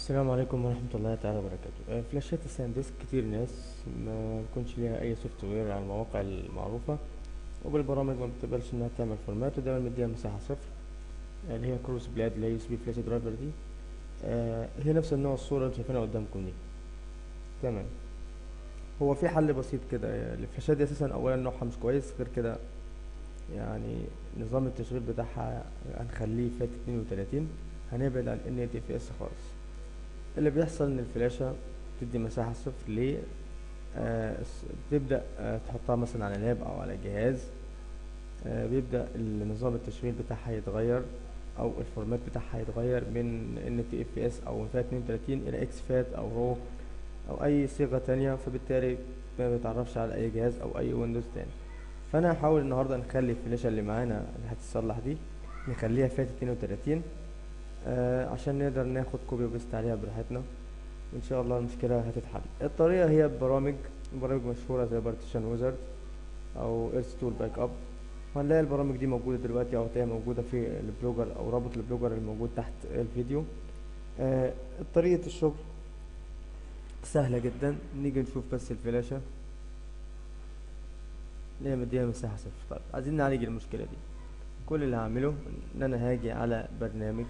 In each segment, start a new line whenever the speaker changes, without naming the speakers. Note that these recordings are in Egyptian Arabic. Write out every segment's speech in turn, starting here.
السلام عليكم ورحمة الله تعالى وبركاته آه، فلاشات الساندسك كتير ناس ما بيكونش ليها أي سوفت وير على المواقع المعروفة وبالبرامج ما بتقبلش إنها تعمل فورمات ودايما مديها مساحة صفر آه، اللي هي كروس بلاد اللي هي يو اس بي فلاش درايفر دي آه، هي نفس النوع الصورة اللي شايفينها قدامكم دي تمام هو في حل بسيط كده آه، الفلاشات دي أساسا أولا نوعها مش كويس غير كده يعني نظام التشغيل بتاعها هنخليه فات اتنين وتلاتين هنبعد عن ان تي في اس خالص اللي بيحصل ان الفلاشة بتدي مساحة صفر ليه آه س- بتبدأ آه تحطها مثلا على لاب او على جهاز آه بيبدأ النظام التشغيل بتاعها يتغير او الفورمات بتاعها يتغير من ان تي اف اس او من فات 32 الى اكس فات او رو او اي صيغة تانية فبالتالي ما بيتعرفش على اي جهاز او اي ويندوز تاني فانا هحاول النهارده نخلي الفلاشة اللي معانا اللي هتتصلح دي نخليها فات 32 آه عشان نقدر ناخد كوبي وبيست عليها براحتنا وان شاء الله المشكله هتتحل الطريقه هي ببرامج برامج مشهوره زي بارتيشن ويزرد او ايرث تول باك اب هنلاقي البرامج دي موجوده دلوقتي او هتلاقيها موجوده في البلوجر او رابط البلوجر اللي موجود تحت الفيديو آه طريقه الشغل سهله جدا نيجي نشوف بس الفلاشه اللي هي مديها مساحه صفر طيب عايزين نعالج المشكله دي كل اللي هعمله ان انا هاجي على برنامج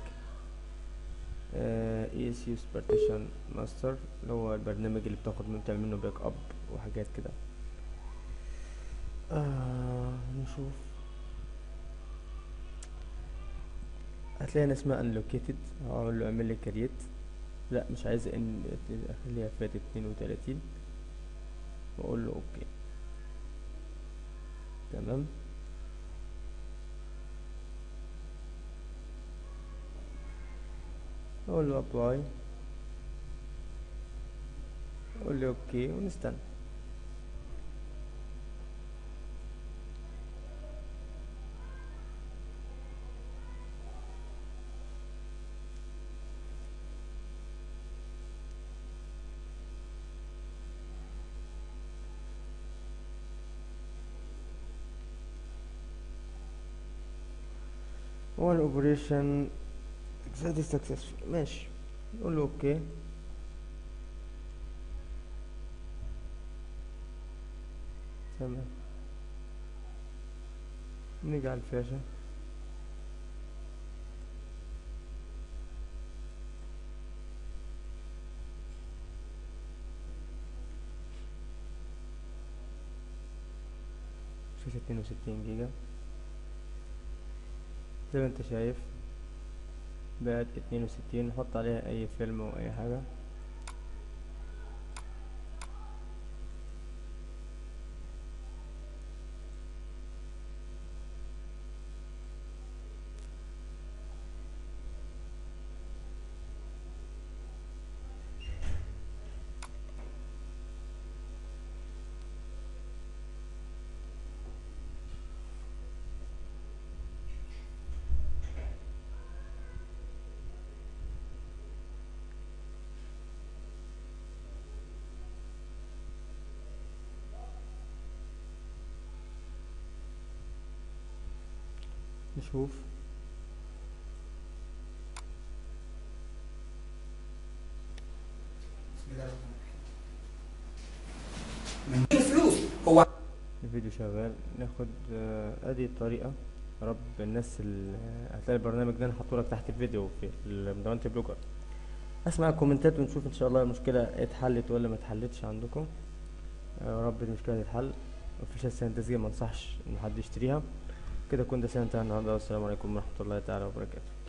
اي اس يو بارتيشن ماستر اللي هو البرنامج اللي بتاخد منه تعمل منه باك اب وحاجات كده آه نشوف هتلاقي هنا اسمها unlocated هقول له اعمل لي كريت لا مش عايز ان اخليها فات اتنين وتلاتين واقول له اوكي تمام اقول له ابلاي اقول له اوكي ونستنى هو الاوبريشن اكزاكتلي سكسسفul ماشي نقول له اوكي تمام نيجي على الفلاشة شاشة اتنين وستين جيجا زي ما انت شايف بقت اتنين وستين نحط عليها اي فيلم او اي حاجة نشوف
الفلوس هو
الفيديو شغال ناخد آه، ادي الطريقة يا رب الناس اللي هتلاقي البرنامج ده انا حاطهولك تحت الفيديو في مدونة بلوجر اسمع الكومنتات ونشوف ان شاء الله المشكلة اتحلت ولا ما اتحلتش عندكم آه، يا رب المشكلة تتحل مفيش السنتازية ما انصحش ان حد يشتريها كده كنت ده سنة النهارده والسلام عليكم ورحمة الله تعالى وبركاته